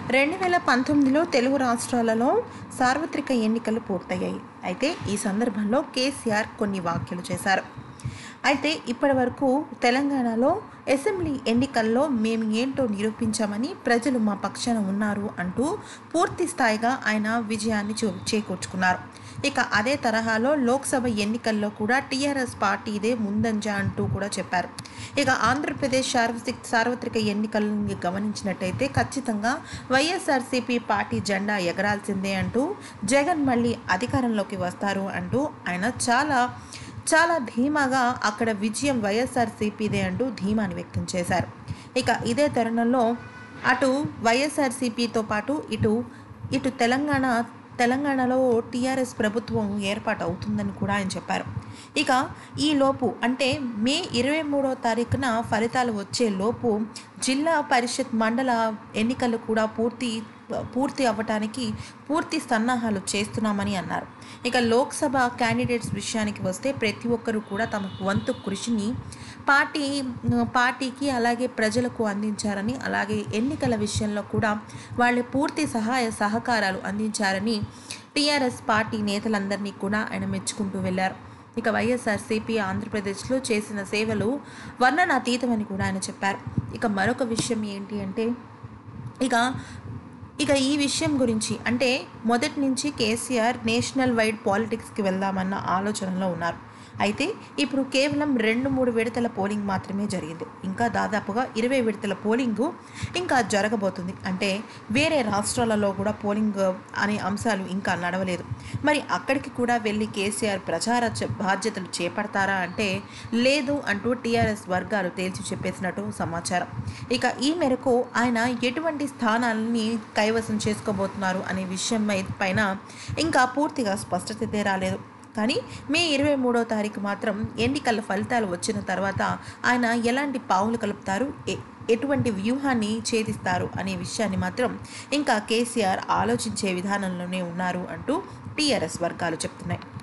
రెండు వేల పంతొమ్మిదిలో తెలుగు రాష్ట్రాలలో సార్వత్రిక ఎన్నికలు పూర్తయ్యాయి అయితే ఈ సందర్భంలో కేసీఆర్ కొన్ని వ్యాఖ్యలు చేశారు అయితే ఇప్పటి వరకు తెలంగాణలో అసెంబ్లీ ఎన్నికల్లో మేము ఏంటో నిరూపించామని ప్రజలు మా పక్షాన ఉన్నారు అంటూ పూర్తి స్థాయిగా ఆయన విజయాన్ని చూ చేకూర్చుకున్నారు ఇక అదే తరహాలో లోక్సభ ఎన్నికల్లో కూడా టీఆర్ఎస్ పార్టీదే ముందంజ అంటూ కూడా చెప్పారు ఇక ఆంధ్రప్రదేశ్ సార్వత్రిక సార్వత్రిక ఎన్నికలను గమనించినట్టయితే ఖచ్చితంగా వైఎస్ఆర్సీపీ పార్టీ జెండా ఎగరాల్సిందే అంటూ జగన్ మళ్ళీ అధికారంలోకి వస్తారు అంటూ ఆయన చాలా చాలా ధీమాగా అక్కడ విజయం వైఎస్ఆర్సీపీదే అంటూ ధీమాని వ్యక్తం చేశారు ఇక ఇదే తరుణంలో అటు వైఎస్ఆర్సీపీతో పాటు ఇటు ఇటు తెలంగాణ తెలంగాణలో టీఆర్ఎస్ ప్రభుత్వం ఏర్పాటు అవుతుందని కూడా ఆయన చెప్పారు ఇక ఈ లోపు అంటే మే ఇరవై మూడో తారీఖున ఫలితాలు వచ్చే లోపు జిల్లా పరిషత్ మండల ఎన్నికలు కూడా పూర్తి పూర్తి అవ్వటానికి పూర్తి సన్నాహాలు చేస్తున్నామని అన్నారు ఇక లోక్సభ క్యాండిడేట్స్ విషయానికి వస్తే ప్రతి ఒక్కరూ కూడా తమ వంతు కృషిని పార్టీ పార్టీకి అలాగే ప్రజలకు అందించారని అలాగే ఎన్నికల విషయంలో కూడా వాళ్ళు పూర్తి సహాయ సహకారాలు అందించారని టీఆర్ఎస్ పార్టీ నేతలందరినీ కూడా ఆయన మెచ్చుకుంటూ వెళ్ళారు ఇక వైఎస్ఆర్సీపీ ఆంధ్రప్రదేశ్లో చేసిన సేవలు వర్ణనాతీతమని కూడా ఆయన చెప్పారు ఇక మరొక విషయం ఏంటి అంటే ఇక ఇక ఈ విషయం గురించి అంటే మొదటి నుంచి కేసీఆర్ నేషనల్ వైడ్ పాలిటిక్స్కి వెళ్దామన్న ఆలోచనలో ఉన్నారు అయితే ఇప్పుడు కేవలం రెండు మూడు విడతల పోలింగ్ మాత్రమే జరిగింది ఇంకా దాదాపుగా ఇరవై విడతల పోలింగ్ ఇంకా జరగబోతుంది అంటే వేరే రాష్ట్రాలలో కూడా పోలింగ్ అనే అంశాలు ఇంకా నడవలేదు మరి అక్కడికి కూడా వెళ్ళి కేసీఆర్ ప్రచార చ- బాధ్యతలు చేపడతారా అంటే లేదు అంటూ టీఆర్ఎస్ వర్గాలు తేల్చి చెప్పేసినట్టు సమాచారం ఇక ఈ మేరకు ఆయన ఎటువంటి స్థానాలని కైవసం చేసుకోబోతున్నారు అనే విషయం మై- పైన ఇంకా పూర్తిగా స్పష్టత అయితే రాలేదు కానీ మే ఇరవై మూడో తారీఖు మాత్రం ఎన్నికల ఫలితాలు వచ్చిన తర్వాత ఆయన ఎలాంటి పావులు కలుపుతారు ఎ- ఎటువంటి వ్యూహాన్ని ఛేదిస్తారు అనే విషయాన్ని మాత్రం ఇంకా కేసీఆర్ ఆలోచించే విధానంలోనే ఉన్నారు అంటూ టీఆర్ఎస్ వర్గాలు చెప్తున్నాయి